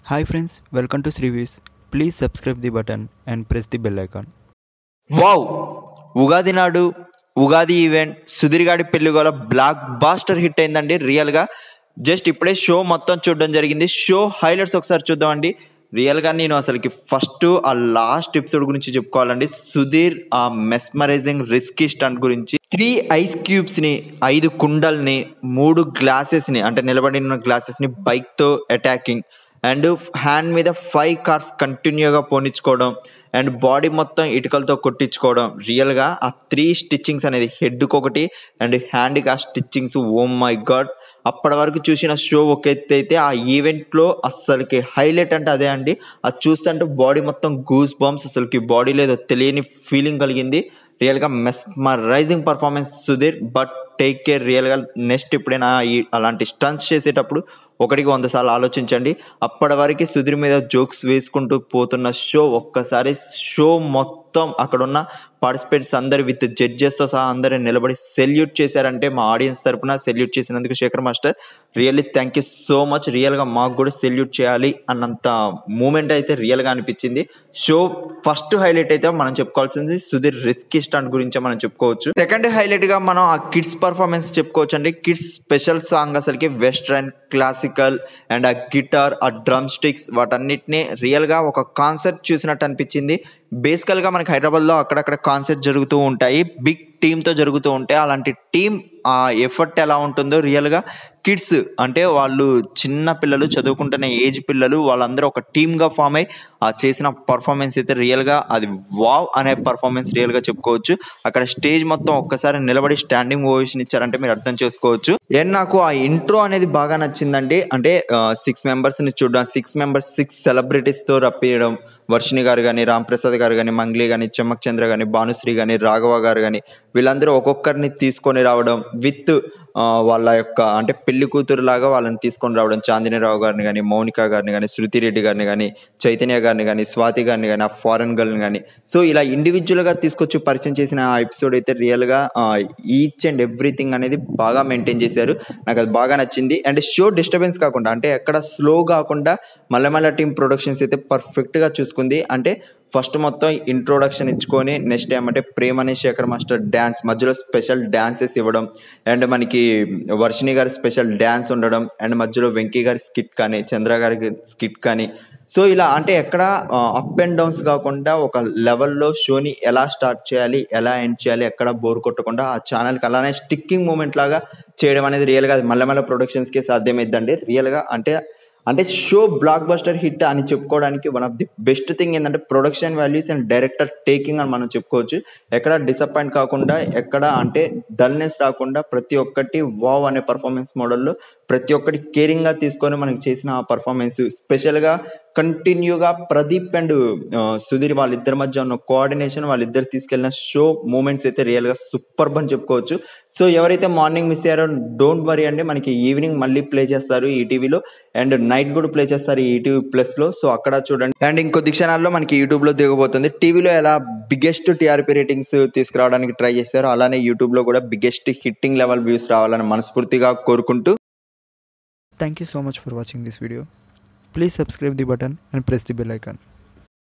Hi friends, welcome to Srivis. Please subscribe the button and press the bell icon. Wow Ugadi నాడు Ugadi event సుధీర్గాడి పెళ్లి గోల black buster hit అయిందండి రియల్గా just ఇప్పుడే show మొత్తం చూడడం జరిగింది షో హైలైట్స్ ఒకసారి చూద్దామండి రియల్గా నేను అసలుకి ఫస్ట్ ఆ లాస్ట్ ఎపిసోడ్ గురించి చెప్పుకోవాలండి సుధీర్ ఆ మెస్మరైజింగ్ రిస్కీ స్టంట్ గురించి త్రీ ఐస్ క్యూబ్స్ ని ఐదు కుండల్ని మూడు గ్లాసెస్ ని అంటే నిలబడిన గ్లాసెస్ ని బైక్ తో అటాకింగ్ అండ్ హ్యాండ్ మీద ఫైవ్ కార్స్ కంటిన్యూగా పోనిచ్చుకోవడం అండ్ బాడీ మొత్తం ఇటుకలతో కొట్టించుకోవడం రియల్గా ఆ త్రీ స్టిచ్చింగ్స్ అనేది హెడ్కి ఒకటి అండ్ హ్యాండ్కి ఆ స్టిచ్చింగ్స్ ఓ మై గాడ్ అప్పటి వరకు చూసిన షో ఒక ఎత్తు అయితే ఆ ఈవెంట్లో అస్సలకి హైలైట్ అంటే అదే అండి అది చూస్తుంటే బాడీ మొత్తం గూస్ బాంబ్స్ అసలుకి బాడీలో ఏదో తెలియని ఫీలింగ్ కలిగింది రియల్గా mesmerising performance Sudheer but take care రియల్గా నెక్స్ట్ ఎప్పుడైనా ఈ అలాంటి స్టన్స్ చేసేటప్పుడు ఒకటికి వంద సార్లు ఆలోచించండి అప్పటి వరకు సుధీర్ మీద జోక్స్ వేసుకుంటూ పోతున్న షో ఒక్కసారి షో మొత్తం అక్కడ ఉన్న పార్టిసిపేట్స్ అందరు విత్ జడ్జెస్తో సహా అందరూ నిలబడి సెల్యూట్ చేశారంటే మా ఆడియన్స్ తరపున సెల్యూట్ చేసినందుకు Shekhar master really thank you so much రియల్గా మాకు కూడా సెల్యూట్ చేయాలి అన్నంత మూమెంట్ అయితే రియల్గా అనిపించింది షో ఫస్ట్ హైలైట్ అయితే మనం చెప్పుకోవాల్సింది సుధీర్ రిస్క్ స్టంట్ గురించి మనం చెప్పుకోవచ్చు సెకండ్ హైలైట్ గా మనం ఆ కిడ్స్ పర్ఫార్మెన్స్ చెప్పుకోవచ్చు అండి కిడ్స్ స్పెషల్ సాంగ్ అసలుకి వెస్ట్రన్ క్లాసికల్ అండ్ ఆ గిటార్ ఆ డ్రమ్ స్టిక్స్ వాటన్నిటిని రియల్ గా ఒక కాన్సెప్ట్ చూసినట్టు అనిపించింది బేసికల్ గా మనకి హైదరాబాద్ లో అక్కడక్కడ కాన్సెప్ట్ జరుగుతూ ఉంటాయి బిగ్ టీమ్ తో జరుగుతూ ఉంటాయి అలాంటి టీం ఆ ఎఫర్ట్ ఎలా ఉంటుందో రియల్ గా కిడ్స్ అంటే వాళ్ళు చిన్న పిల్లలు చదువుకుంటున్న ఏజ్ పిల్లలు వాళ్ళందరూ ఒక టీమ్ గా ఫామ్ అయి ఆ చేసిన పర్ఫార్మెన్స్ అయితే రియల్ గా అది వావ్ అనే పర్ఫార్మెన్స్ రియల్ గా చెప్పుకోవచ్చు అక్కడ స్టేజ్ మొత్తం ఒక్కసారి నిలబడి స్టాండింగ్ ఓవేషన్ ఇచ్చారంటే మీరు అర్థం చేసుకోవచ్చు అండ్ నాకు ఆ ఇంట్రో అనేది బాగా నచ్చిందండి అంటే సిక్స్ మెంబర్స్ ని చూడడం సిక్స్ మెంబర్స్ సిక్స్ సెలబ్రిటీస్ తో రప్పియడం వర్షిణి గారు కానీ రామ్ ప్రసాద్ గారు కానీ మంగ్లీ కానీ చెమ్మక్ చంద్ర కానీ భానుశ్రీ కానీ రాఘవ గారు కానీ వీళ్ళందరూ ఒక్కొక్కరిని తీసుకొని రావడం విత్ వాళ్ళ యొక్క అంటే పెళ్లి కూతురు లాగా వాళ్ళని తీసుకొని రావడం చాందినీరావు గారిని కానీ మౌనిక గారిని కానీ శృతి రెడ్డి గారిని కానీ చైతన్య గారిని కానీ స్వాతి గారిని కానీ ఆ ఫారెన్ గర్ల్ని కానీ సో ఇలా ఇండివిజువల్ గా తీసుకొచ్చి పరిచయం చేసిన ఆ ఎపిసోడ్ అయితే రియల్ గా ఈచ్ అండ్ ఎవ్రీథింగ్ అనేది బాగా మెయింటైన్ చేశారు నాకు అది బాగా నచ్చింది అండ్ షో డిస్టర్బెన్స్ కాకుండా అంటే ఎక్కడ స్లో కాకుండా మల్లెమల్ల టీం ప్రొడక్షన్స్ అయితే పర్ఫెక్ట్ గా చూసుకుంది అంటే ఫస్ట్ మొత్తం ఇంట్రొడక్షన్ ఇచ్చుకొని నెక్స్ట్ ఏమంటే ప్రేమ్ అనే శేఖర్ మాస్టర్ డ్యాన్స్ మధ్యలో స్పెషల్ డ్యాన్సెస్ ఇవ్వడం అండ్ మనకి వర్షిణి గారి స్పెషల్ డ్యాన్స్ ఉండడం అండ్ మధ్యలో వెంకీ గారి స్కిట్ కానీ చంద్ర గారి స్కిట్ కానీ సో ఇలా అంటే ఎక్కడ అప్ అండ్ డౌన్స్ కాకుండా ఒక లెవెల్లో షోని ఎలా స్టార్ట్ చేయాలి ఎలా ఎండ్ చేయాలి ఎక్కడ బోర్ కొట్టకుండా ఆ ఛానల్కి అలానే స్టిక్కింగ్ మూమెంట్ లాగా చేయడం అనేది రియల్గా అది మళ్ళీ మళ్ళీ ప్రొడక్షన్స్కి సాధ్యమైందండి రియల్గా అంటే అంటే షో బ్లాక్ బస్టర్ హిట్ అని చెప్పుకోవడానికి one of the best thing ఏంటంటే production values and director taking అని మనం చెప్పుకోవచ్చు ఎక్కడ డిసప్పాయింట్ కాకుండా ఎక్కడ అంటే డల్నెస్ రాకుండా ప్రతి ఒక్కటి వావ్ అనే పర్ఫార్మెన్స్ మోడల్లో ప్రతి ఒక్కటి కేరింగ్గా తీసుకొని మనకి చేసిన ఆ పర్ఫార్మెన్స్ స్పెషల్గా కంటిన్యూగా ప్రదీప్ అండ్ సుధీర్ వాళ్ళిద్దరి మధ్య ఉన్న కోఆర్డినేషన్ వాళ్ళిద్దరు తీసుకెళ్లిన షో మూమెంట్స్ అయితే రియల్గా సూపర్ అని చెప్పుకోవచ్చు సో ఎవరైతే మార్నింగ్ మిస్ అయ్యారో డోంట్ వరీ అండి మనకి ఈవినింగ్ మళ్ళీ ప్లే చేస్తారు ఈ టీవీలో అండ్ నైట్ కూడా ప్లే చేస్తారు ఈ టీవీ ప్లస్ లో సో అక్కడ చూడండి అండ్ ఇంకొద్ది క్షణాల్లో మనకి యూట్యూబ్ లో దిగబోతుంది టీవీలో ఎలా బిగ్గెస్ట్ టీఆర్పీ రేటింగ్స్ తీసుకురావడానికి ట్రై చేశారో అలానే యూట్యూబ్ లో కూడా బిగ్గెస్ట్ హిట్టింగ్ లెవెల్ వ్యూస్ రావాలని మనస్ఫూర్తిగా కోరుకుంటూ Thank you so much for watching this video. Please subscribe the button and press the bell icon.